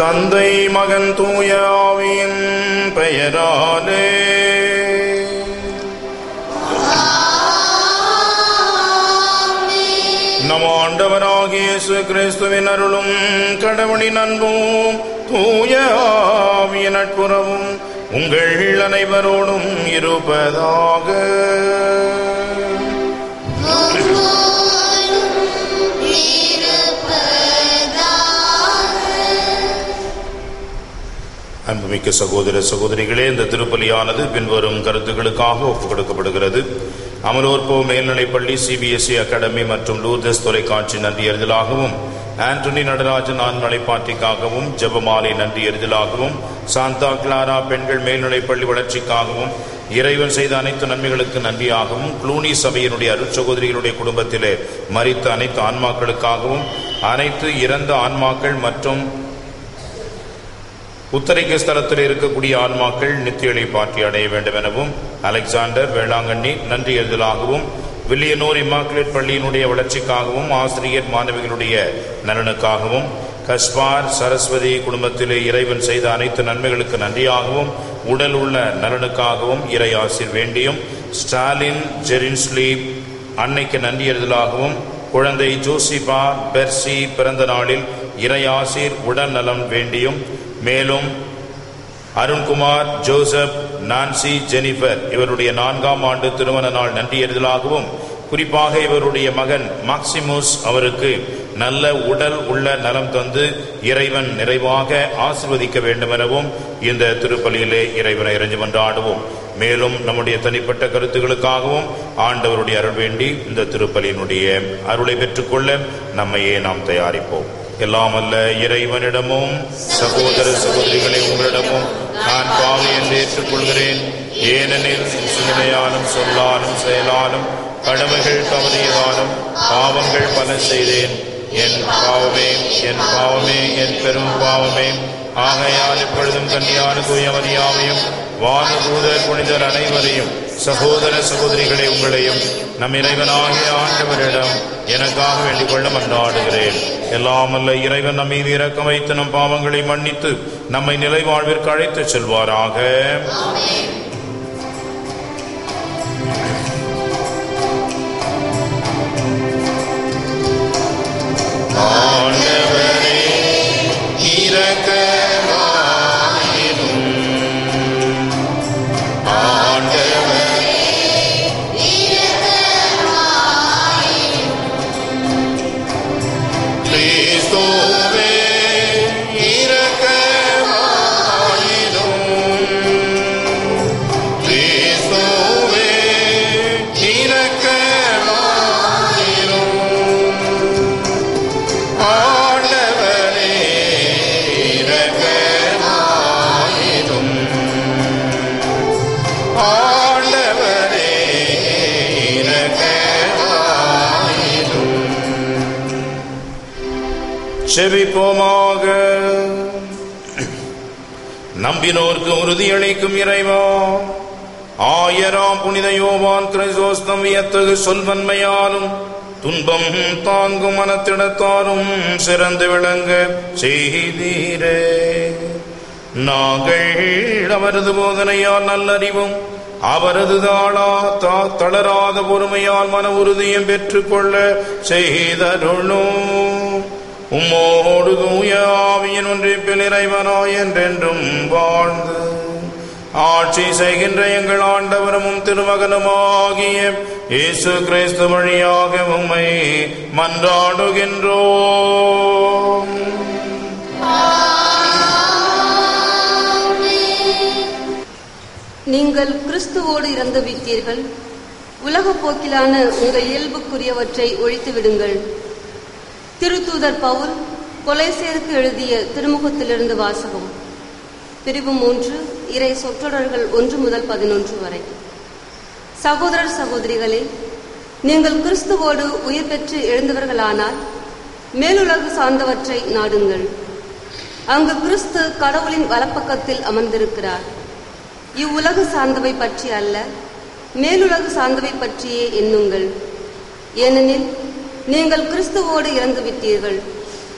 தந்தை மகன் தூய ஆவியின் பெயராலே நம் ஆண்டவராகிய இயேசு கிறிஸ்துவின் அருளும் கடவுளின் அன்பும் தூய ஆவியின் நட்புறவும் உங்கள் அனைவரோடும் இருப்பதாக அன்புமிக்க சகோதர சகோதரிகளே இந்த திருப்பலியானது பின்வரும் கருத்துக்களுக்காக ஒப்புக் கொடுக்கப்படுகிறது அமலோற்போ மேல்நிலைப்பள்ளி சிபிஎஸ்இ அகாடமி மற்றும் லூர்தஸ் தொலைக்காட்சி நன்றி எறிதலாகவும் ஆண்டனி நடராஜன் ஆண்மலைப்பாட்டிக்காகவும் ஜெபமாலை நன்றி எறிதலாகவும் சாந்தா கிளாரா பெண்கள் மேல்நிலைப்பள்ளி வளர்ச்சிக்காகவும் இறைவன் செய்த அனைத்து நன்மைகளுக்கு நன்றியாகவும் க்ளூனி சபையினுடைய அருட்சகோதரிகளுடைய குடும்பத்திலே மறித்த அனைத்து ஆன்மாக்களுக்காகவும் அனைத்து இறந்த ஆன்மாக்கள் மற்றும் உத்தரிக்க ஸ்தலத்தில் இருக்கக்கூடிய ஆன்மாக்கள் நித்தியலை பாற்றி அடைய வேண்டும் எனவும் அலெக்சாண்டர் வேளாங்கண்ணி நன்றி எழுதலாகவும் வில்லியனூர் இம்மாக்குலேட் பள்ளியினுடைய வளர்ச்சிக்காகவும் ஆசிரியர் மாணவிகளுடைய நலனுக்காகவும் கஸ்பார் சரஸ்வதி குடும்பத்திலே இறைவன் செய்த அனைத்து நன்மைகளுக்கு நன்றியாகவும் உடல் உள்ள நலனுக்காகவும் இறை ஆசிர் வேண்டியும் ஸ்டாலின் ஜெரின்ஸ்லி அன்னைக்கு நன்றி எழுதலாகவும் குழந்தை ஜோசிபா பெர்சி பிறந்த நாளில் இறை ஆசிர் உடல் நலம் வேண்டியும் மேலும் அருண்குமார் ஜோசப் நான்சி ஜெனிஃபர் இவருடைய நான்காம் ஆண்டு திருமண நாள் நன்றி எறிதலாகவும் குறிப்பாக இவருடைய மகன் மாக்சிமுஸ் அவருக்கு நல்ல உடல் உள்ள நலம் தந்து இறைவன் நிறைவாக ஆசிர்வதிக்க வேண்டும் எனவும் இந்த திருப்பலியிலே இறைவனை இறைஞ்சு கொண்டாடுவோம் மேலும் நம்முடைய தனிப்பட்ட கருத்துக்களுக்காகவும் ஆண்டவருடைய அருள் வேண்டி இந்த திருப்பலியினுடைய அருளை பெற்றுக்கொள்ள நம்மையே நாம் தயாரிப்போம் எல்லாம் அல்ல இறைவனிடமும் சகோதர சகோதரிகளை உங்களிடமும் நான் பாவி என்று ஏற்றுக்கொள்கிறேன் ஏனெனில் சிந்தனையாலும் சொல்லாலும் செயலாலும் கடமைகள் தவறியதாலும் பாவங்கள் பல செய்தேன் என் பாவமே என் பாவமே என் பெரும் பாவமே ஆகையால் இப்பொழுதும் கன்னியான தூயமதியாவையும் வானதூதர் புனிதர் அனைவரையும் சகோதர சகோதரிகளை உங்களையும் நம் இறைவனாகிய ஆண்டவரிடம் எனக்காக வேண்டிக் கொள்ள மன்றாடுகிறேன் எல்லாம் அல்ல இறைவன் நம் மீது இறக்கம் வைத்து நம் பாவங்களை மன்னித்து நம்மை நிலை வாழ்விற்கு அழைத்துச் செல்வாராக ஆண்டவரே இரக்கமாயிரும் ஆண்டவரே கிறிஸ்துவே இரக்கமாயிரும் கிறிஸ்துவே இரக்கமாயிரும் ஆண்டவரே இரக்கமாயிரும் ஆண்டவரே இரக்கமாயிரும் செபிப்போமாக நம்பினோர்க்கு உறுதியளிக்கும் இறைவா ஆயராம் புனித யோவான் கிறிஸ்தோஸ்தம் வியத்தகு சொல்வன்மையாலும் துன்பம் தாங்கும் மனத்திடத்தாரும் சிறந்து விளங்க செய்தீரே நாங்கள் அவரது போதனையால் நல்லறிவும் அவரது தாளா தா தளராத பொறுமையால் மன உறுதியும் பெற்றுக்கொள்ள செய்தருளும் உம்மோடு தூய ஆவியின் ஒன்றிப்பில் இறைவனாய் என்றென்றும் வாழ்ந்து ஆட்சி செய்கின்ற எங்கள் ஆண்டவரும் திருமகனுமாகிய இயேசு கிறிஸ்து வழியாக உம்மை மன்றாடுகின்றோம் நீங்கள் கிறிஸ்துவோடு இறந்து விட்டீர்கள் உலகப் போக்கிலான உங்கள் இயல்புக்குரியவற்றை ஒழித்து விடுங்கள் திருத்தூதர் பவுல் கொலைசேருக்கு எழுதிய திருமுகத்திலிருந்து வாசகம் பிரிவு மூன்று இறை சொற்றொடர்கள் ஒன்று முதல் பதினொன்று வரை சகோதரர் சகோதரிகளே நீங்கள் கிறிஸ்துவோடு உயிர் பெற்று எழுந்தவர்களானால் மேலுலகு சார்ந்தவற்றை நாடுங்கள் அங்கு கிறிஸ்து கடவுளின் வலப்பக்கத்தில் அமர்ந்திருக்கிறார் இவ்வுலகு சார்ந்தவை பற்றி அல்ல மேலுலகு சார்ந்தவை பற்றியே எண்ணுங்கள் ஏனெனில் நீங்கள் கிறிஸ்துவோடு இறந்து விட்டீர்கள்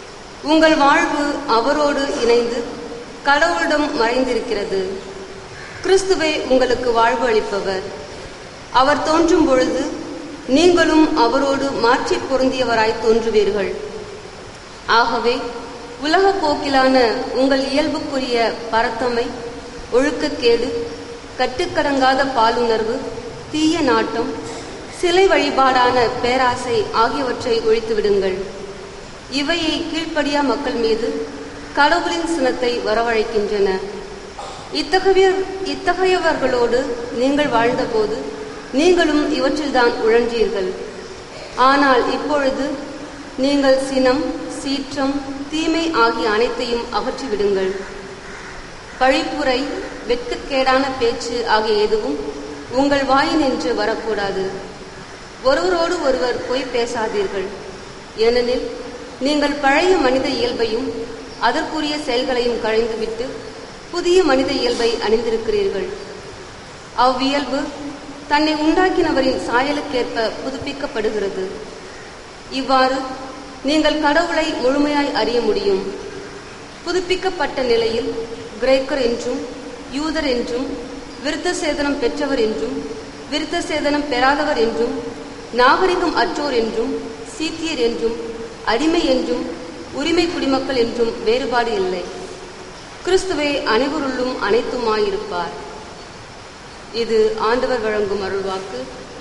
உங்கள் வாழ்வு அவரோடு இணைந்து கடவுளிடம் மறைந்திருக்கிறது கிறிஸ்துவே உங்களுக்கு வாழ்வு அளிப்பவர் அவர் தோன்றும் பொழுது நீங்களும் அவரோடு மாற்றி பொருந்தியவராய் தோன்றுவீர்கள் ஆகவே உலக போக்கிலான உங்கள் இயல்புக்குரிய பரத்தமை ஒழுக்கக்கேடு கட்டுக்கடங்காத பாலுணர்வு தீய நாட்டம் சிலை வழிபாடான பேராசை ஆகியவற்றை ஒழித்து விடுங்கள் இவையை கீழ்ப்படியா மக்கள் மீது கடவுளின் சினத்தை வரவழைக்கின்றன இத்தகைய இத்தகையவர்களோடு நீங்கள் வாழ்ந்தபோது நீங்களும் இவற்றில்தான் உழன்றீர்கள் ஆனால் இப்பொழுது நீங்கள் சினம் சீற்றம் தீமை ஆகிய அனைத்தையும் அகற்றிவிடுங்கள் பழிப்புரை வெட்கக்கேடான பேச்சு ஆகிய எதுவும் உங்கள் வாயினின்று வரக்கூடாது ஒருவரோடு ஒருவர் பொய் பேசாதீர்கள் ஏனெனில் நீங்கள் பழைய மனித இயல்பையும் அதற்குரிய செயல்களையும் களைந்துவிட்டு புதிய மனித இயல்பை அணிந்திருக்கிறீர்கள் அவ்வியல்பு தன்னை உண்டாக்கினவரின் சாயலுக்கேற்ப புதுப்பிக்கப்படுகிறது இவ்வாறு நீங்கள் கடவுளை முழுமையாய் அறிய முடியும் புதுப்பிக்கப்பட்ட நிலையில் கிரேக்கர் என்றும் யூதர் என்றும் விருத்த சேதனம் பெற்றவர் என்றும் விருத்த சேதனம் பெறாதவர் என்றும் நாகரிகம் அற்றோர் என்றும் சீத்தியர் என்றும் அடிமை என்றும் உரிமை குடிமக்கள் என்றும் வேறுபாடு இல்லை கிறிஸ்துவே அனைவருள்ளும் அனைத்துமாயிருப்பார் இது ஆண்டவர் வழங்கும் அருள்வாக்கு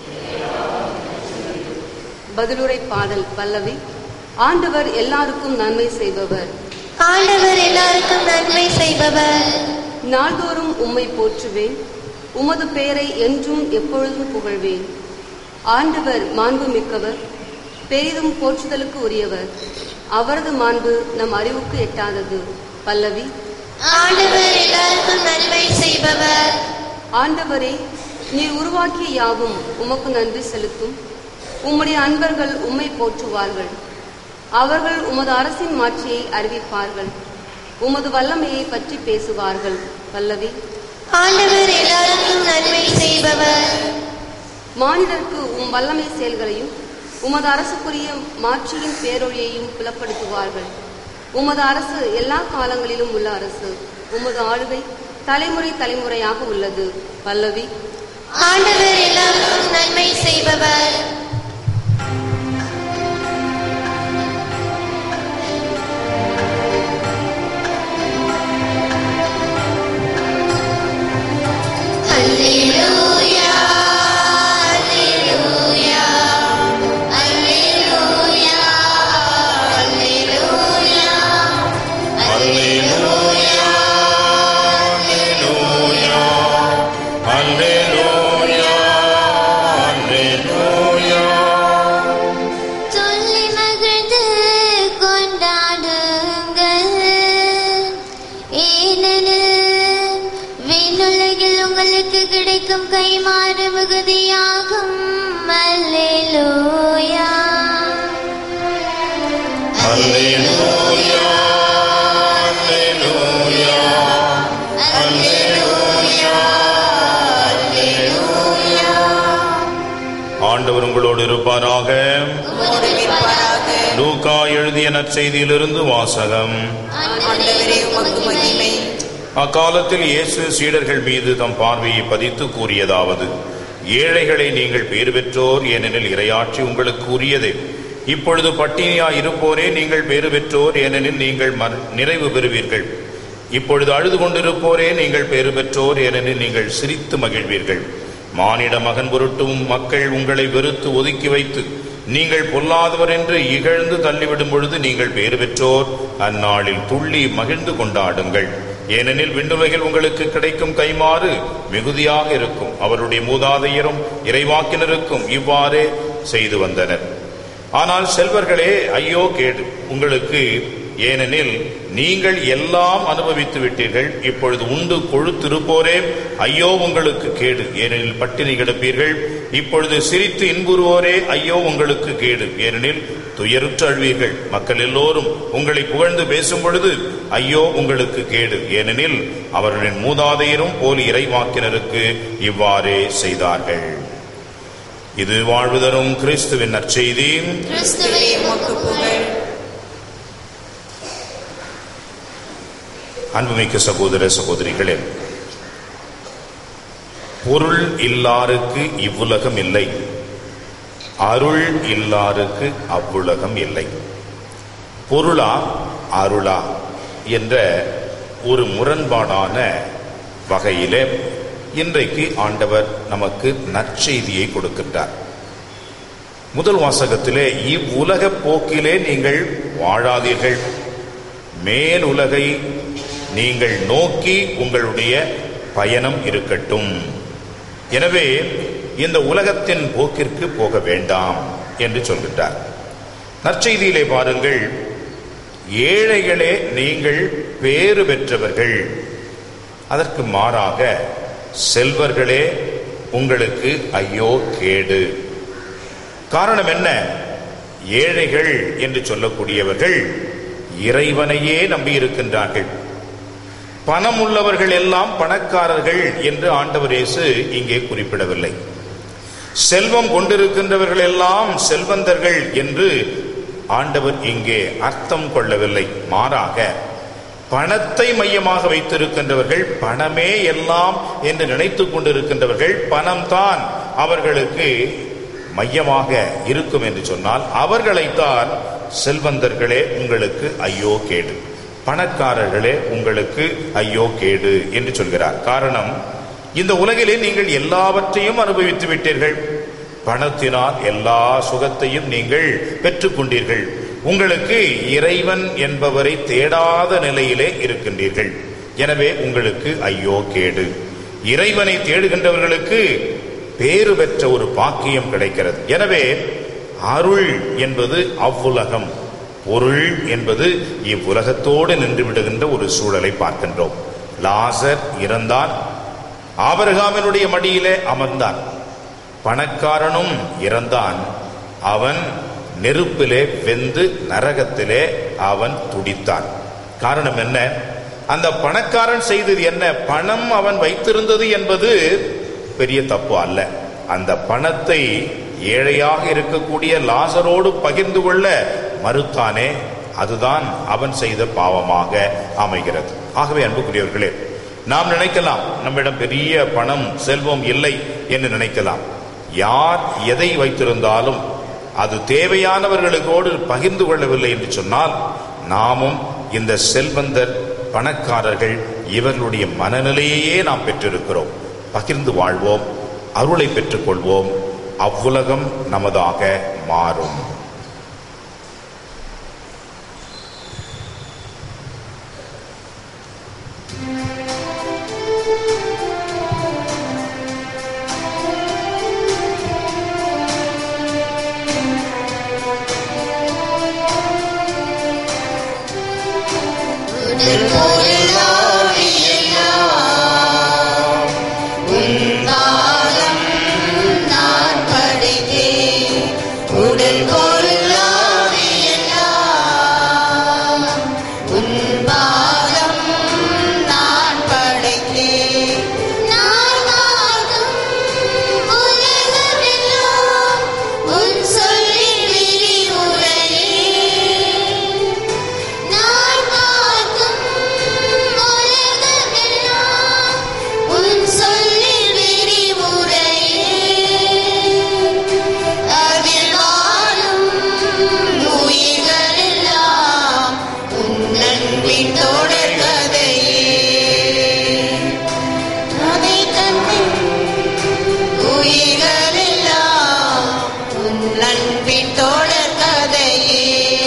பதிலுரை பாடல் பல்லவி ஆண்டவர் எல்லாருக்கும் நன்மை செய்பவர் ஆண்டவர் எல்லாருக்கும் நன்மை செய்பவர் நாள்தோறும் உம்மை போற்றுவேன் உமது பெயரை என்றும் எப்பொழுதும் புகழ்வேன் ஆண்டவர் மாண்பு மிக்கவர் பெரிதும் போற்றுதலுக்கு உரியவர் அவரது மாண்பு நம் அறிவுக்கு எட்டாதது பல்லவி ஆண்டவர் எல்லாருக்கும் நன்மை செய்பவர் ஆண்டவரே நீர் உருவாக்கிய யாவும் உமக்கு நன்றி செலுத்தும் உம்முடைய அன்பர்கள் உம்மை போற்றுவார்கள் அவர்கள் உமது அரசின் மாட்சியை அறிவிப்பார்கள் உமது வல்லமையை பற்றி பேசுவார்கள் பல்லவி ஆண்டவர் எல்லாருக்கும் நன்மை செய்பவர் மானிடருக்கு உம் வல்லமை செயல்களையும் உமது அரசுக்குரிய மாட்சியின் பேரொழியையும் புலப்படுத்துவார்கள் உமது அரசு எல்லா காலங்களிலும் உள்ள அரசு உமது ஆளுகை தலைமுறை தலைமுறையாக உள்ளது பல்லவி ஆண்டவர் எல்லாருக்கும் நன்மை செய்பவர் அல்லேலூயா அல்லேலூயா அல்லேலூயா அல்லேலூயா அல்லேலூயா அல்லேலூயா அல்லேலூயா அல்லேலூயா சொல்லி மகிழ்ந்து கொண்டாடுங்கள் ஏனெனில் விண்ணுலகில் உங்களுக்கு கிடைக்கும் கைமாறு மிகுதியாகும் அல்லேலூயா அல்லேலூயா அல்லேலூயா அல்லேலூயா ஆண்டவர் உங்களோடு இருப்பாராக லூகா எழுதிய நற்செய்தியிலிருந்து வாசகம் ஆண்டவரே உமக்கு மகிமை அக்காலத்தில் இயேசு சீடர்கள் மீது தம் பார்வையை பதித்து கூறியதாவது ஏழைகளை நீங்கள் பேறு பெற்றோர் ஏனெனில் இரையாட்சி உங்களுக்கு உரியதே இப்பொழுது பட்டினியாய் இருப்போரே நீங்கள் பேறு பெற்றோர் ஏனெனில் நீங்கள் மற- நிறைவு பெறுவீர்கள் இப்பொழுது அழுது கொண்டிருப்போரே நீங்கள் பேறு பெற்றோர் ஏனெனில் நீங்கள் சிரித்து மகிழ்வீர்கள் மானிட மகன் பொருட்டும் மக்கள் உங்களை வெறுத்து ஒதுக்கி வைத்து நீங்கள் பொல்லாதவர் என்று இகழ்ந்து தள்ளிவிடும் பொழுது நீங்கள் பேறு பெற்றோர் அந்நாளில் துள்ளி மகிழ்ந்து கொண்டாடுங்கள் ஏனெனில் விண்ணுலகில் உங்களுக்கு கிடைக்கும் கைமாறு மிகுதியாக இருக்கும் அவருடைய மூதாதையரும் இறைவாக்கினருக்கும் இவ்வாறே செய்து வந்தனர் ஆனால் செல்வர்களே ஐயோ கேடு உங்களுக்கு ஏனெனில் நீங்கள் எல்லாம் அனுபவித்து விட்டீர்கள் இப்பொழுது உண்டு கொழுத்திருப்போரே ஐயோ உங்களுக்கு கேடு ஏனெனில் பட்டினி கிடப்பீர்கள் இப்பொழுது சிரித்து இன்புறுவோரே ஐயோ உங்களுக்கு கேடு ஏனெனில் துயருற்று அழுவீர்கள் மக்கள் எல்லோரும் உங்களை புகழ்ந்து பேசும் பொழுது ஐயோ உங்களுக்கு கேடு ஏனெனில் அவர்களின் மூதாதையரும் போலி இறைவாக்கினருக்கு இவ்வாறே செய்தார்கள் இது வாழ்வு தரும் கிறிஸ்துவின் நற்செய்தி கிறிஸ்துவே உமக்கு புகழ் அன்புமிக்க சகோதர சகோதரிகளே பொருள் இல்லாருக்கு இவ்வுலகம் இல்லை அருள் இல்லாருக்கு அவ்வுலகம் இல்லை பொருளா அருளா என்ற ஒரு முரண்பாடான வகையிலே இன்றைக்கு ஆண்டவர் நமக்கு நற்செய்தியை கொடுக்கின்றார் முதல் வாசகத்திலே இவ்வுலக போக்கிலே நீங்கள் வாழாதீர்கள் மேல் உலகை நீங்கள் நோக்கி உங்களுடைய பயணம் இருக்கட்டும் எனவே இந்த உலகத்தின் போக்கிற்கு போக வேண்டாம் என்று சொல்கின்றார் நற்செய்தியிலே பாருங்கள் ஏழைகளே நீங்கள் பேறு பெற்றவர்கள் அதற்கு மாறாக செல்வர்களே உங்களுக்கு ஐயோ கேடு காரணம் என்ன ஏழைகள் என்று சொல்லக்கூடியவர்கள் இறைவனையே நம்பியிருக்கின்றார்கள் பணம் உள்ளவர்கள் எல்லாம் பணக்காரர்கள் என்று ஆண்டவர் இயேசு இங்கே குறிப்பிடவில்லை செல்வம் கொண்டிருக்கின்றவர்கள் எல்லாம் செல்வந்தர்கள் என்று ஆண்டவர் இங்கே அர்த்தம் கொள்ளவில்லை மாறாக பணத்தை மையமாக வைத்திருக்கின்றவர்கள் பணமே எல்லாம் என்று நினைத்துக் கொண்டிருக்கின்றவர்கள் பணம்தான் அவர்களுக்கு மையமாக இருக்கும் என்று சொன்னால் அவர்களைத்தான் செல்வந்தர்களே உங்களுக்கு ஐயோ கேடு பணக்காரர்களே உங்களுக்கு ஐயோ கேடு என்று சொல்கிறார் காரணம் இந்த உலகிலே நீங்கள் எல்லாவற்றையும் அனுபவித்து விட்டீர்கள் பணத்தினால் எல்லா சுகத்தையும் நீங்கள் பெற்றுக்கொண்டீர்கள் உங்களுக்கு இறைவன் என்பவரை தேடாத நிலையிலே இருக்கின்றீர்கள் எனவே உங்களுக்கு ஐயோ கேடு இறைவனை தேடுகின்றவர்களுக்கு பேறு பெற்ற ஒரு பாக்கியம் கிடைக்கிறது எனவே அருள் என்பது அவ்வுலகம் பொருள் என்பது இவ்வுலகத்தோடு நின்று விடுகின்ற ஒரு சூழலை பார்க்கின்றோம் லாசர் இறந்தான் ஆபரகாமினுடைய மடியிலே அமர்ந்தான் பணக்காரனும் இறந்தான் அவன் நெருப்பிலே வெந்து நரகத்திலே அவன் துடித்தான் காரணம் என்ன அந்த பணக்காரன் செய்தது என்ன பணம் அவன் வைத்திருந்தது என்பது பெரிய தப்பு அல்ல அந்த பணத்தை ஏழையாக இருக்கக்கூடிய லாசரோடு பகிர்ந்து கொள்ள மறுத்தானே அதுதான் அவன் செய்த பாவமாக அமைகிறது ஆகவே அன்புக்குரியவர்களே நாம் நினைக்கலாம் நம்மிடம் பெரிய பணம் செல்வம் இல்லை என்று நினைக்கலாம் யார் எதை வைத்திருந்தாலும் அது தேவையானவர்களுக்கோடு பகிர்ந்து கொள்ளவில்லை என்று சொன்னால் நாமும் இந்த செல்வந்தர் பணக்காரர்கள் இவர்களுடைய மனநிலையையே நாம் பெற்றிருக்கிறோம் பகிர்ந்து வாழ்வோம் அருளை பெற்றுக்கொள்வோம் அவ்வுலகம் நமதாக மாறும் உடல் பொருளாவி எல்லாம் உன்னாலம் நான் படைத்தேன் உடல் பொருளாவி எல்லாம் உன்பாதம் நான் படைத்தேன் நான் வாழும் உலகமெல்லாம் உன் சொல்லின் விரிவுரையே நான் பார்க்கும் உலகமெல்லாம் உன் சொல்லில் விரிவுரையே அதில் வாழும் உயிர்களெல்லாம் உன் நன்பின் தொடர் கதையே அதை தந்தேன் உயிர்களெல்லாம் உன் நன்பின் தொடர் கதையே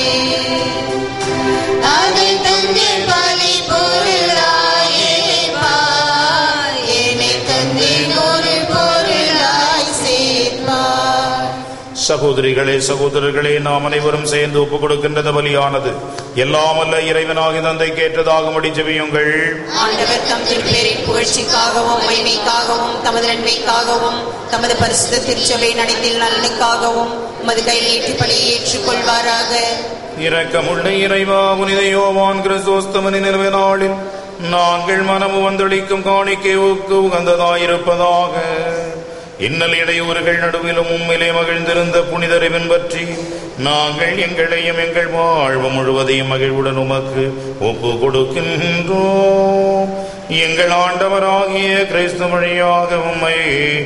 அதை தந்தை பலி பொருளாயே பாய் என்னை தந்தை ஒரு பொருளாய் சேர்ப்பார் சகோதரிகளே சகோதரர்களே நாம் அனைவரும் சேர்ந்து ஒப்புக் கொடுக்கின்றது பலியானது எல்லாம் அல்ல இறைவனாகி தந்தை கேட்டதாகும்படி ஜெபியுங்கள் ஆண்டவர் தம் திருப்பேரின் புகழ்ச்சிக்காகவும் மகிமைக்காகவும் தமது நன்மைக்காகவும் தமது பரிசுத்த திருச்சபை நடத்தில் நலனுக்காகவும் உமது கை நீட்டிப்படி ஏற்றுக்கொள்வாராக இரக்கமுள்ள இறைவா புனித யோவான் கிறிஸ்தோஸ்தமனி நிறுவ நாளில் நாங்கள் மனமு வந்தளிக்கும் காணிக்கை உகந்ததாயிருப்பதாக இன்னல் இடையூறுகள் நடுவிலும் உம்மிலே மகிழ்ந்திருந்த புனிதரை பின்பற்றி நாங்கள் எங்களையும் எங்கள் வாழ்வு முழுவதையும் மகிழ்வுடன் உமக்கு ஒப்பு கொடுக்கின்றோம் எங்கள் ஆண்டவராகிய கிறிஸ்து வழியாக உம்மை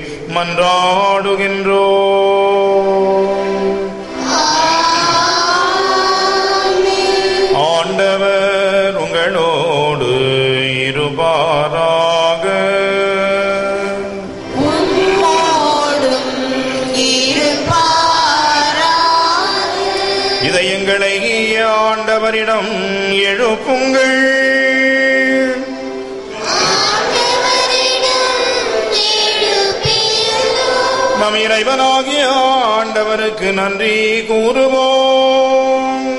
மன்றாடுகின்றோம் ஆண்டவர் உங்களோடு இருப்பாராக உம்மோடும் இருப்பாரா இதயங்களை ஆண்டவரிடம் எழுப்புங்கள் நம் இறைவனாகிய ஆண்டவருக்கு நன்றி கூறுவோம்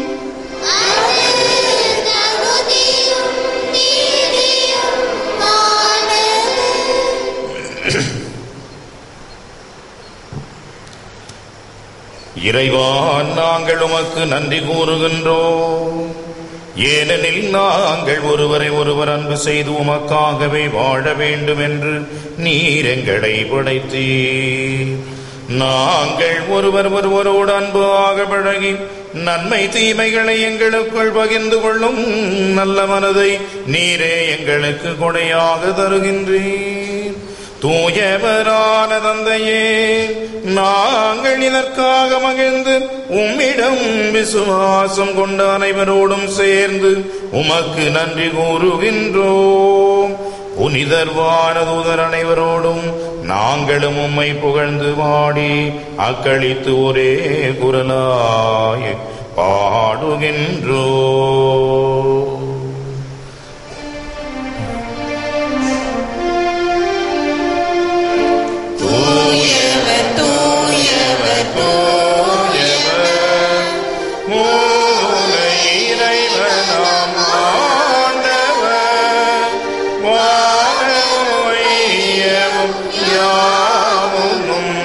இறைவா நாங்கள் உமக்கு நன்றி கூறுகின்றோம் ஏனெனில் நாங்கள் ஒருவரை ஒருவர் அன்பு செய்து உமக்காகவே வாழ வேண்டும் என்று நீர் எங்களை படைத்தீர் நாங்கள் ஒருவர் ஒருவரோடு அன்பு ஆக பழகி நன்மை தீமைகளை எங்களுக்குள் பகிர்ந்து கொள்ளும் நல்ல மனதை நீரே எங்களுக்கு கொடையாக தருகின்றீர் தூயவரான தந்தையே நாங்கள் இதற்காக மகிழ்ந்து உம்மிடம் விசுவாசம் கொண்ட அனைவரோடும் சேர்ந்து உமக்கு நன்றி கூறுகின்றோம் புனிதர் வானதூதர் அனைவரோடும் நாங்களும் உம்மை புகழ்ந்து பாடி அக்களித்து ஒரே குரலாய் பாடுகின்றோம் தூயவர் தூயவர் தூயவர் மூல இறைவனாம் ஆண்டவர் வானமும் யாவும்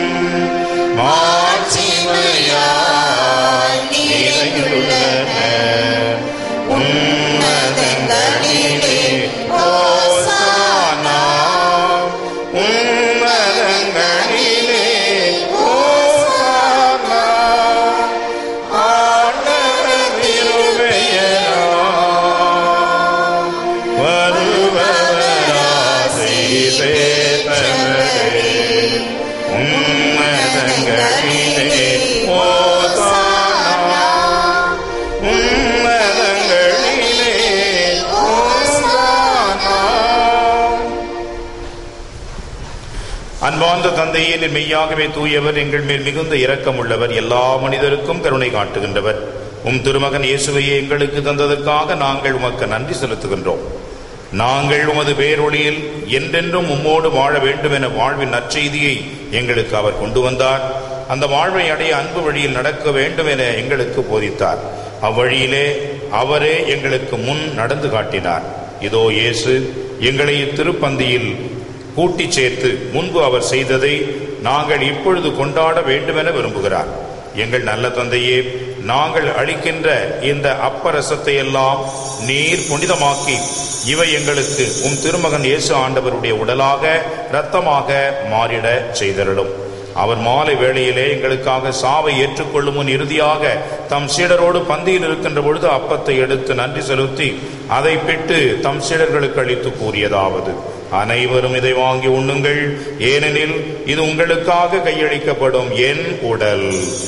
மாட்சிமையால் நிறைந்துள்ளன உன்னதங்களிலே ஓசானா உன்னதங்களிலே ஓசானா ஆண்டவர் திருப்பெயரால் வருபவராசை சேத்தவரே உன்னதங்களிலே ஓசானா உன்னதங்களிலே ஓசானா அன்பார்ந்த தந்தையே நீர் மெய்யாகவே தூயவர் எங்கள் மேல் மிகுந்த இரக்கம் உள்ளவர் எல்லா மனிதருக்கும் கருணை காட்டுகின்றவர் உம் திருமகன் இயேசுவையே எங்களுக்கு தந்ததற்காக நாங்கள் உமக்கு நன்றி செலுத்துகின்றோம் நாங்கள் உமது பேரொளியில் என்றென்றும் உம்மோடு வாழ வேண்டும் என வாழ்வின் நற்செய்தியை எங்களுக்கு அவர் கொண்டு வந்தார் அந்த வாழ்வை அடைய அன்பு வழியில் நடக்க வேண்டும் என எங்களுக்கு போதித்தார் அவ்வழியிலே அவரே எங்களுக்கு முன் நடந்து காட்டினார் இதோ இயேசு எங்களை திருப்பந்தியில் கூட்டிச் சேர்த்து முன்பு அவர் செய்ததை நாங்கள் இப்பொழுது கொண்டாட வேண்டுமென விரும்புகிறார் எங்கள் நல்ல தந்தையே நாங்கள் அளிக்கின்ற இந்த அப்பரசத்தை எல்லாம் நீர் புனிதமாக்கி இவை எங்களுக்கு உம் திருமகன் இயேசு ஆண்டவருடைய உடலாக இரத்தமாக மாறிட செய்தருளும் அவர் மாலை வேளையிலே எங்களுக்காக சாவை ஏற்றுக்கொள்ளும் முன் இறுதியாக தம் சீடரோடு பந்தியில் இருக்கின்ற பொழுது அப்பத்தை எடுத்து நன்றி செலுத்தி அதை பிட்டு தம் சீடர்களுக்கு அளித்து கூறியதாவது அனைவரும் இதை வாங்கி உண்ணுங்கள் ஏனெனில் இது உங்களுக்காக கையளிக்கப்படும் என் உடல்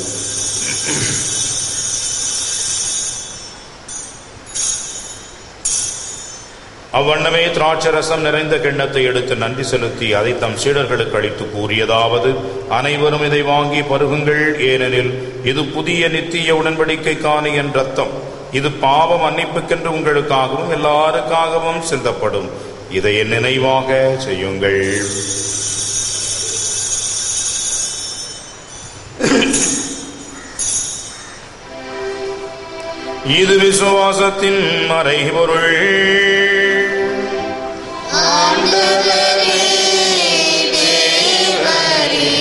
அவ்வண்ணமே திராட்சரசம் நிறைந்த கிண்ணத்தை எடுத்து நன்றி செலுத்தி அதை தம் சீடர்களுக்கு அளித்து கூறியதாவது அனைவரும் இதை வாங்கி பருகுங்கள் ஏனெனில் இது புதிய நித்திய உடன்படிக்கைக்கான என் ரத்தம் இது பாவம் மன்னிப்புக்கென்று உங்களுக்காகவும் எல்லாருக்காகவும் சிந்தப்படும் இதை என் நினைவாக செய்யுங்கள் இது விசுவாசத்தின் மறைபொருள் ஆண்டவரே தேவரே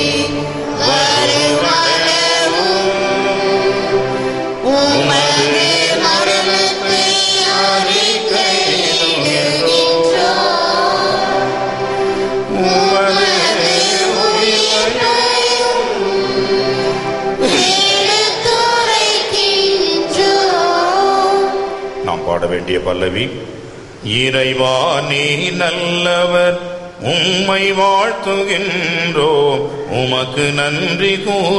வருவரவும் உமது மரணத்தை அறிக்கையிடுகின்றோம். உமது வேண்டிய பல்லவி இறைவா நீ நல்லவர் உம்மை வாழ்த்துகின்றோம் உமக்கு நன்றி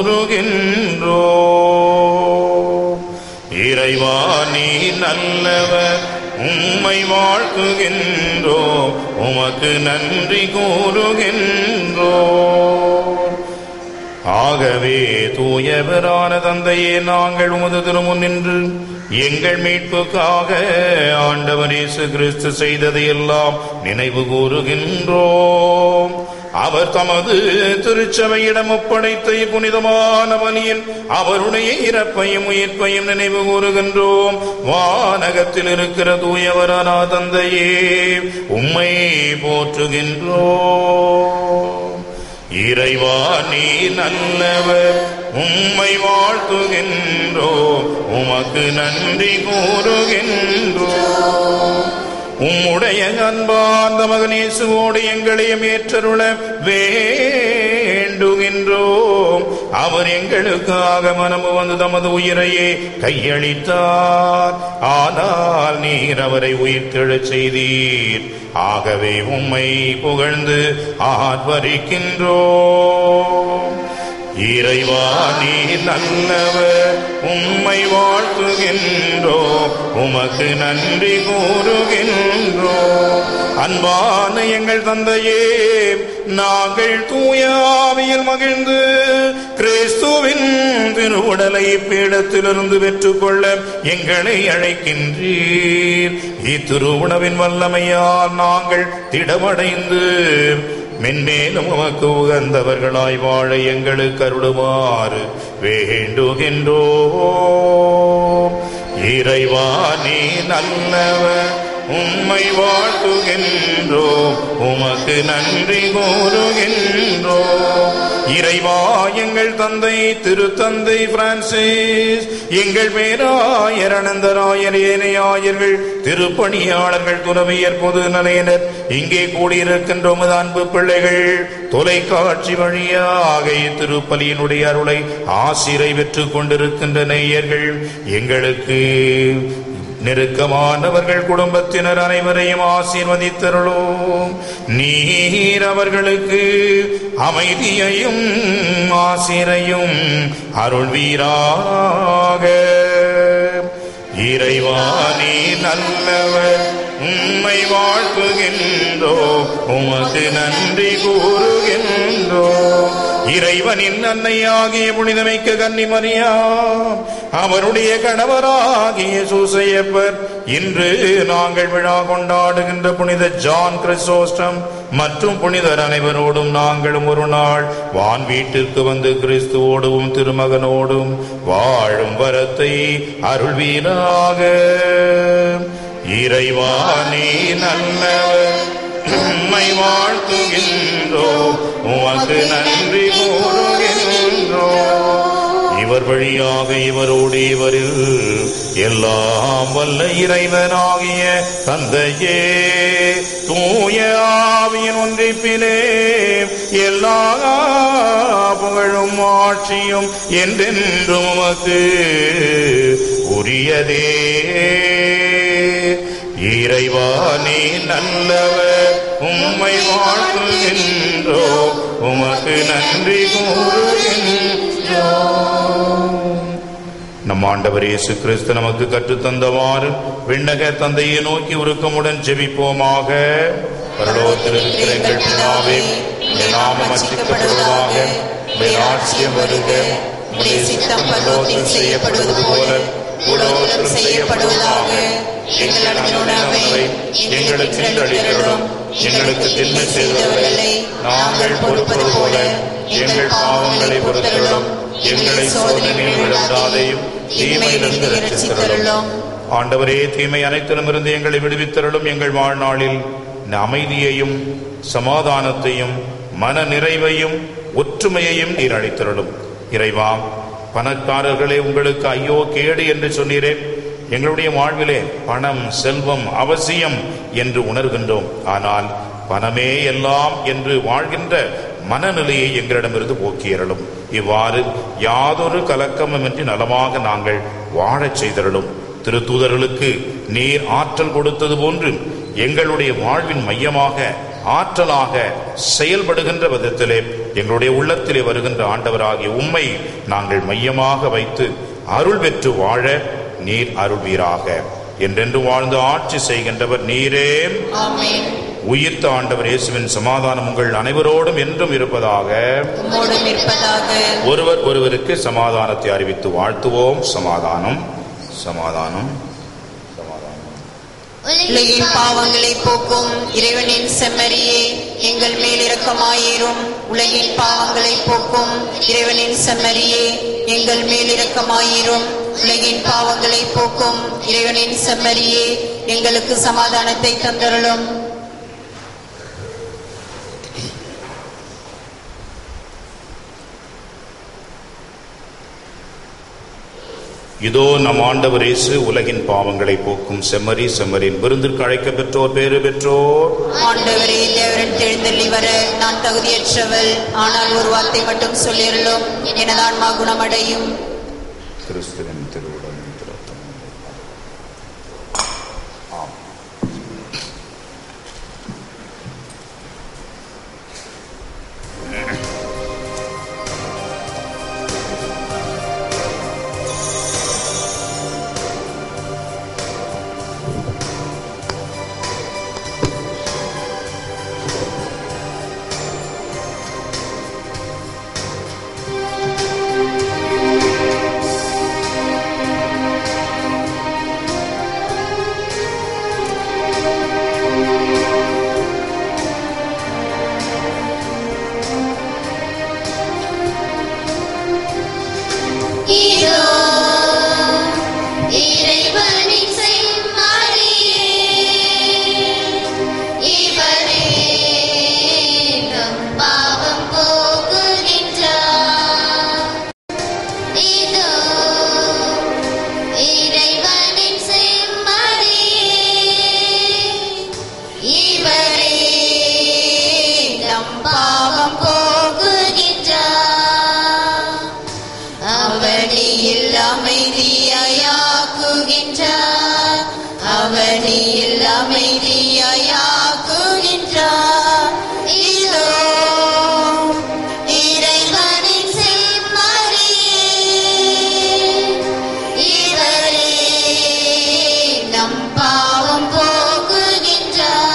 கூறுகின்றோம் இறைவா நீ நல்லவர் உம்மை வாழ்த்துகின்றோம் உமக்கு நன்றி கூறுகின்றோம் ஆகவே தூயவரான தந்தையே நாங்கள் உமது திருமுன் நின்று எங்கள் மீட்புக்காக ஆண்டவர் இயேசு கிறிஸ்து செய்ததையெல்லாம் நினைவு கூறுகின்றோம் அவர் தமது திருச்சபையிடம் ஒப்படைத்த புனிதமான பணியில் அவருடைய இறப்பையும் உயிர்ப்பையும் நினைவு கூறுகின்றோம் வானகத்தில் இருக்கிற தூயவரான தந்தையே உம்மை போற்றுகின்றோம் இறைவா நீ நல்லவர் உம்மை வாழ்த்துகின்றோம் உமக்கு நன்றி கூறுகின்றோம் உம்முடைய அன்பார்ந்த மகனேசுவோடு எங்களையும் ஏற்றருள வேண்டுகின்றோம் அவர் எங்களுக்காக மனமு வந்து தமது உயிரையே கையளித்தார் ஆனால் நீர் அவரை உயிர்த்தெழச் செய்தீர் ஆகவே உம்மை புகழ்ந்து ஆர்ப்பரிக்கின்றோம் இறைவா நீ நல்லவர் உம்மை வாழ்த்துகின்றோம் உமக்கு நன்றி கூறுகின்றோம் அன்பான எங்கள் தந்தையே நாங்கள் தூயாவியில் மகிழ்ந்து கிறிஸ்துவின் திருவுடலை பீடத்திலிருந்து பெற்றுக்கொள்ள எங்களை அழைக்கின்றீர் இத்திருவுணவின் வல்லமையால் நாங்கள் திடமடைந்து மென்மேலும் உமக்கு உகந்தவர்களாய் வாழ எங்களுக்கு அருளுமாறு வேண்டுகின்றோம் இறைவா நீ நல்லவர் உம்மை வாழ்த்துகின்றோம் உமக்கு நன்றி கூறுகின்றோம் இறைவா எங்கள் தந்தை திருத்தந்தை பிரான்சிஸ் எங்கள் பேராயர் அனந்தராயர் ஏனையாயர்கள் திருப்பணியாளர்கள் துறவியர் பொது நிலையினர் இங்கே கூடியிருக்கின்ற உமது அன்பு பிள்ளைகள் தொலைக்காட்சி வழியாக இத்திருப்பலியினுடைய அருளை ஆசிரை பெற்றுக் கொண்டிருக்கின்ற நேயர்கள் எங்களுக்கு நெருக்கமானவர்கள் குடும்பத்தினர் அனைவரையும் ஆசீர்வதித்தருளோம் நீர் அவர்களுக்கு அமைதியையும் ஆசிரையும் அருள்வீராக இறைவா நீ நல்லவர் உம்மை வாழ்த்துகின்றோம் உமக்கு நன்றி கூறுகின்றோம் இறைவனின் அன்னையாகிய புனிதமிக்க கன்னிமரியா அவருடைய கணவராகிய சூசையப்பர் இன்று நாங்கள் விழா கொண்டாடுகின்ற புனித ஜான் கிறிஸ்தோஸ்டம் மற்றும் புனிதர் அனைவரோடும் நாங்களும் ஒரு நாள் வான் வீட்டிற்கு வந்து கிறிஸ்துவோடும் திருமகனோடும் வாழும் வரத்தை அருள்வீராக இறைவா நீ நல்லவர் உம்மை வாழ்த்துகின்றோம் உமக்கு நன்றி கூறுகின்றோம் இவர் வழியாக இவரோடு இவரில் எல்லாம் வல்ல இறைவனாகிய தந்தையே தூய ஆவியின் ஒன்றிப்பிலே எல்லா புகழும் ஆட்சியும் என்றென்றும் உமக்கு உரியதே இறைவா நீ நல்லவர் உம்மை வாழ்த்துகின்றோ உமக்கு நன்றி கூறுகின்றோம் நம் ஆண்டவர் இயேசு கிறிஸ்து நமக்கு கற்றுத்தந்தவாறு விண்ணக தந்தையை நோக்கி உருக்கமுடன் ஜெபிப்போமாக பரலோகத்தில் இருக்கிற எங்கள் பிதாவே உம்முடைய நாமம் அச்சிக்கப்படுவதாக உம்முடைய ராஜ்யம் வருக உம்முடைய சித்தம் பரலோகத்தில் செய்யப்படுவது போல உலகத்திலும் செய்யப்படுவதாக எங்கள் உணவை எங்களுக்கு அளிக்கிறோம் எங்களுக்கு தின்மை செய்தவர்களை நாங்கள் பொறுப்பது போல எங்கள் பாவங்களை பொறுத்தருளும் எங்களை சோதனையில் விழுந்தாதையும் தீமையிலிருந்து ரட்சித்தருளும் ஆண்டவரே தீமை அனைத்திலுமிருந்து எங்களை விடுவித்தருளும் எங்கள் வாழ்நாளில் அமைதியையும் சமாதானத்தையும் மன நிறைவையும் ஒற்றுமையையும் நீர் அளித்தருளும் இறைவா பணக்காரர்களே உங்களுக்கு ஐயோ கேடு என்று சொன்னீரே எங்களுடைய வாழ்விலே பணம் செல்வம் அவசியம் என்று உணர்கின்றோம் ஆனால் பணமே எல்லாம் என்று வாழ்கின்ற மனநிலையை எங்களிடமிருந்து போக்கியறலும் இவ்வாறு யாதொரு கலக்கமுமின்றி நலமாக நாங்கள் வாழச் செய்தருளும் திருத்தூதர்களுக்கு நீர் ஆற்றல் கொடுத்தது போன்று எங்களுடைய வாழ்வின் மையமாக ஆற்றலாக செயல்படுகின்ற விதத்திலே எங்களுடைய உள்ளத்திலே வருகின்ற ஆண்டவராகிய உம்மை நாங்கள் மையமாக வைத்து அருள் பெற்று வாழ நீர் அருள்வீராக என்றென்று வாழ்ந்து ஆட்சி செய்கின்றவர் நீரே ஆமென் உயிர்த்த ஆண்டவர் இயேசுவின் சமாதானம் உங்கள் அனைவரோடும் என்றும் இருப்பதாக உம்மோடும் இருப்பதாக ஒருவர் ஒருவருக்கு சமாதானத்தை அறிவித்து வாழ்த்துவோம் சமாதானம் சமாதானம் உலகின் பாவங்களை போக்கும் இறைவனின் செம்மறியே எங்கள் மேல் இரக்கமாயிரும் உலகின் பாவங்களை போக்கும் இறைவனின் செம்மறியே எங்கள் மேல் இரக்கமாயிரும் உலகின் பாவங்களை போக்கும் இறைவனின் செம்மறியே எங்களுக்கு சமாதானத்தை தந்தருளும் இதோ நம் ஆண்டவர் இயேசு உலகின் பாவங்களை போக்கும் செம்மறி செம்மறியின் விருந்திற்கு அழைக்க பெற்றோர் பேறு பெற்றோர் ஆண்டவரே தேவரன் தெரிந்தள்ளி வர நான் தகுதியற்றவள் ஆனால் ஒரு வார்த்தை மட்டும் சொல்லியருளும் எனது ஆன்மா குணமடையும் கிறிஸ்துவின் திருவுடன் திருத்தம் ஆம் இதோ இறைவனின் செம்மறியே இவரே நம் பாவம் போக்குகின்றார் இதோ இறைவனின் செம்மறியே இவரே நம் பாவம் போக்குகின்றார் அவனியில் அமைதியாக்குகின்றார் அவனியில் அமைதியாக்குகின்றார் இதோ இறைவனின் செம்மறியே இவரே நம் பாவம் போக்குகின்றார்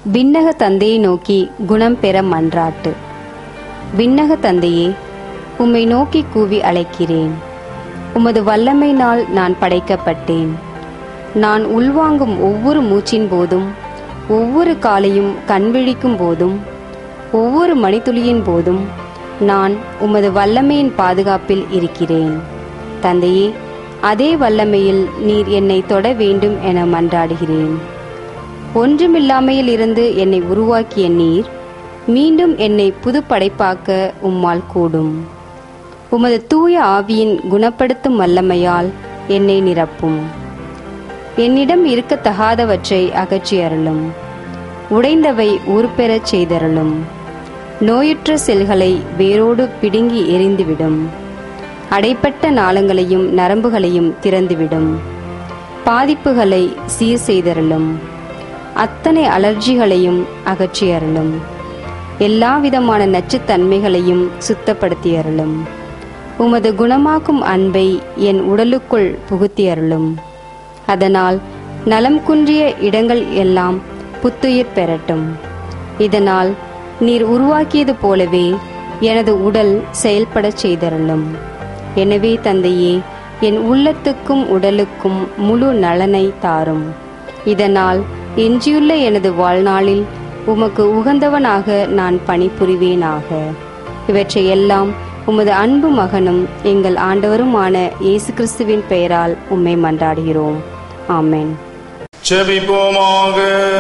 விண்ணக தந்தையை நோக்கி குணம் பெற மன்றாட்டு விண்ணக தந்தையே உம்மை நோக்கி கூவி அழைக்கிறேன் உமது வல்லமையினால் நான் படைக்கப்பட்டேன் நான் உள்வாங்கும் ஒவ்வொரு மூச்சின் போதும் ஒவ்வொரு காலையும் கண்விழிக்கும் போதும் ஒவ்வொரு மணித்துளியின் போதும் நான் உமது வல்லமையின் பாதுகாப்பில் இருக்கிறேன் தந்தையே அதே வல்லமையில் நீர் என்னை தொட வேண்டும் என மன்றாடுகிறேன் ஒன்றுமில்லாமையில் இருந்து என்னை உருவாக்கிய நீர் மீண்டும் என்னை புது படைப்பாக்க உம்மால் கூடும் உமது தூய ஆவியின் குணப்படுத்தும் வல்லமையால் என்னை நிரப்பும் என்னிடம் இருக்கத்தகாதவற்றை அகற்றி அருளும் உடைந்தவை உருப்பெறச் செய்தருளும் நோயுற்ற செல்களை வேரோடு பிடுங்கி எரிந்துவிடும் அடைப்பட்ட நாளங்களையும் நரம்புகளையும் திறந்துவிடும் பாதிப்புகளை சீர் செய்தருளும் அத்தனை அலர்ஜிகளையும் அகற்றி அருளும் எல்லா விதமான நச்சுத்தன்மைகளையும் சுத்தப்படுத்தி அருளும் உமது குணமாக்கும் அன்பை என் உடலுக்குள் புகுத்தி அருளும் அதனால் நலம் குன்றிய இடங்கள் எல்லாம் புத்துயிர் பெறட்டும் இதனால் நீர் உருவாக்கியது போலவே எனது உடல் செயல்படச் செய்தருளும் எனவே தந்தையே என் உள்ளத்துக்கும் உடலுக்கும் முழு நலனை தாரும் இதனால் எஞ்சியுள்ள எனது வாழ்நாளில் உமக்கு உகந்தவனாக நான் பணிபுரிவேனாக இவற்றை எல்லாம் உமது அன்பு மகனும் எங்கள் ஆண்டவருமான இயேசு கிறிஸ்துவின் பெயரால் உம்மை மன்றாடுகிறோம் ஆமென் செபிப்போமாக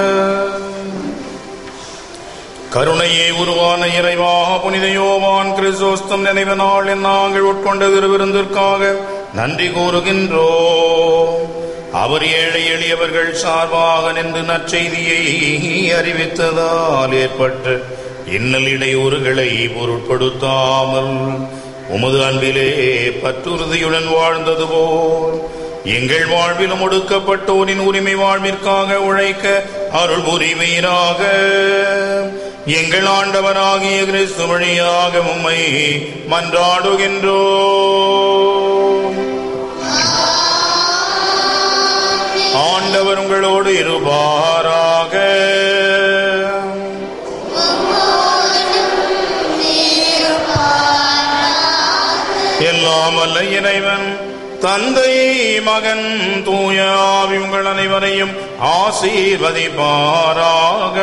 கருணையே உருவான இறைவா புனித யோவான் கிறிஸ்தோஸ்தம் நினைவு நாள் நாங்கள் உட்கொண்ட திருவிருந்திற்காக நன்றி கூறுகின்றோம் அவர் ஏழை எளியவர்கள் சார்பாக நின்று நற்செய்தியை அறிவித்ததால் ஏற்பட்ட இன்னல் இடையூறுகளை பொருட்படுத்தாமல் உமது அன்பிலே பற்றுறுதியுடன் வாழ்ந்தது போல் எங்கள் வாழ்விலும் ஒடுக்கப்பட்டோரின் உரிமை வாழ்விற்காக உழைக்க அருள் புரிவீராக எங்கள் ஆண்டவராகிய கிறிஸ்து வழியாக உம்மை மன்றாடுகின்றோம் ஆண்டவர் உங்களோடு இருப்பாராக எல்லாம் அல்ல இறைவன் தந்தை மகன் தூய ஆவி உங்கள் அனைவரையும் ஆசீர்வதிப்பாராக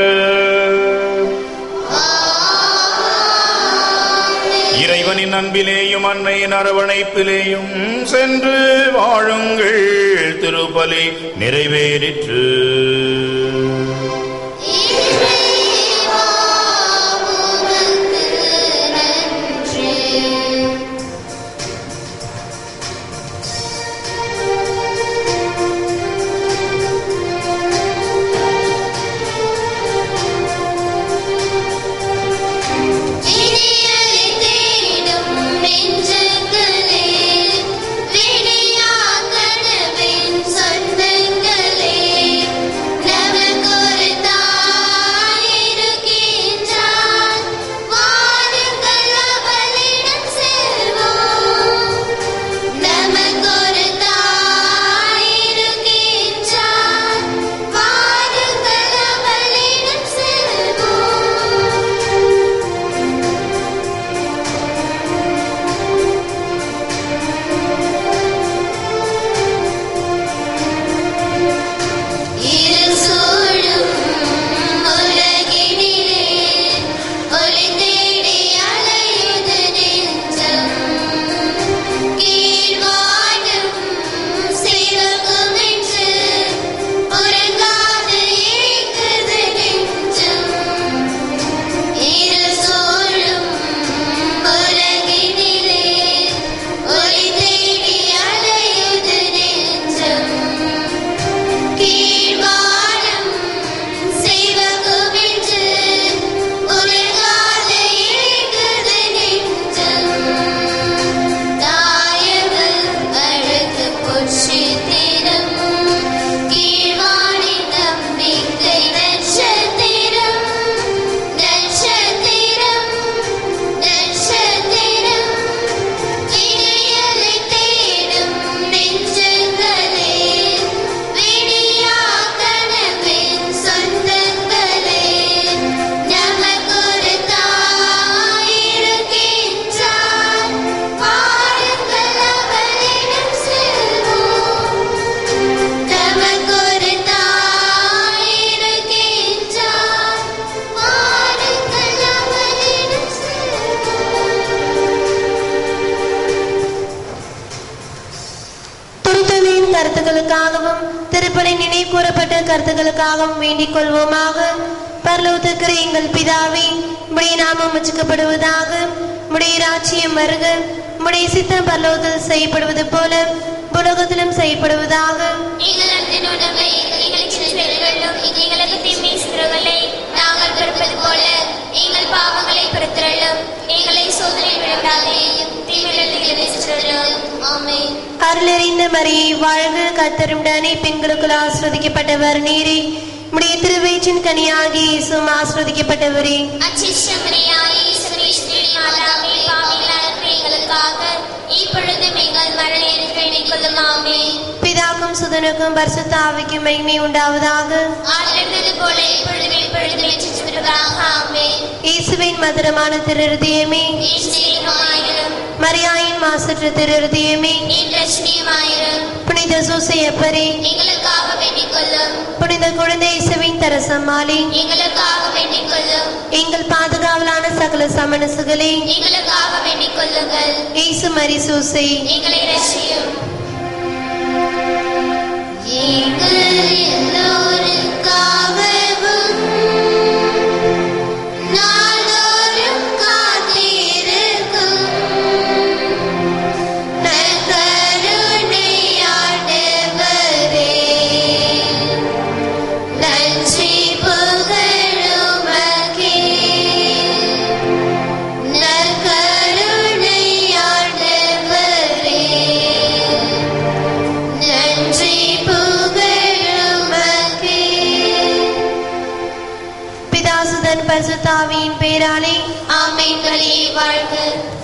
இறைவனின் அன்பிலேயும் அன்னையின் அரவணைப்பிலேயும் சென்று வாழுங்கள் திருப்பலி நிறைவேறிற்று இறைவா, உமக்கு நன்றி விடியலை தேடும் நெஞ்சங்களே, விடியா கனவின் சொந்தங்களே, நமக்கொரு தாய் இருக்கின்றார். வாருங்கள் அவளிடம் செல்வோம். கருத்துக்களுக்காகவும் திருப்பலி நினைவு கூறப்பட்ட கருத்துக்களுக்காகவும் வேண்டிக் கொள்வோமாக பரலோகத்திற்கிற எங்கள் பிதாவே உடைய நாமம் உச்சக்கப்படுவதாக உடைய ராட்சியம் வருக உடைய சித்தம் பரலோகத்தில் செய்யப்படுவது போல புலகத்திலும் செய்யப்படுவதாக எங்கள் அன்பின் உணவை எங்களுக்கு பெறுகளும் எங்களுக்கு தீமை சிறுகளை நாங்கள் பிறப்பது போல எங்கள் பாவங்களை பிறத்திரளும் எங்களை சோதனை விடாதேயும் தீமையிலிருந்து சிறுகளும் ஆமே அருளறிந்த மரியை வாழ்க கத்தருடனே பெண்களுக்குள் ஆஸ்வதிக்கப்பட்டவர் நீரே உடைய திருவயிற்றின் கனியாகி இயேசுவும் ஆஸ்வதிக்கப்பட்டவரே அச்சிஷ்டமரியாயே சுரேஷ்வரி மாதாவே பாவிகளான எங்களுக்காக இப்பொழுதும் எங்கள் மரண இருக்கிறேன் கொள்ளும் ஆமே பிதாக்கும் சுதனுக்கும் பரிசுத்த ஆவிக்கும் மகிமை உண்டாவதாக ஆற்றிருந்தது போல இப்பொழுதும் இப்பொழுதும் எச்சிருவதாக ஆமே இயேசுவின் மதுரமான திருருதியமே ஈஸ்வரியமாயிரும் மரியாயின் மாசற்ற திருருதியமே என் ரட்சணியமாயிரும் புனித சூசையப்பரே எங்களுக்காக வேண்டிக் கொள்ளும் புனித குழந்தை இயேசுவின் தரசம்மாளே எங்களுக்காக வேண்டிக் கொள்ளும் எங்கள் பாதுகாவலான சகல சமனசுகளே எங்களுக்காக வேண்டிக் கொள்ளுங்கள் இயேசு மரி சூசை எங்களை ரட்சியும் எங்கள் எல்லோருக்காகவும் நாள்தோறும் காத்திருக்கும் நற்கருணையாண்டவரே, நன்றி புகழுமக்கே. நற்கருணையாண்டவரே, நன்றி புகழுமக்கே. பிதாசுதன் பரிசுத்தாவியின் பேராலே ஆமென். கலியே வாழ்க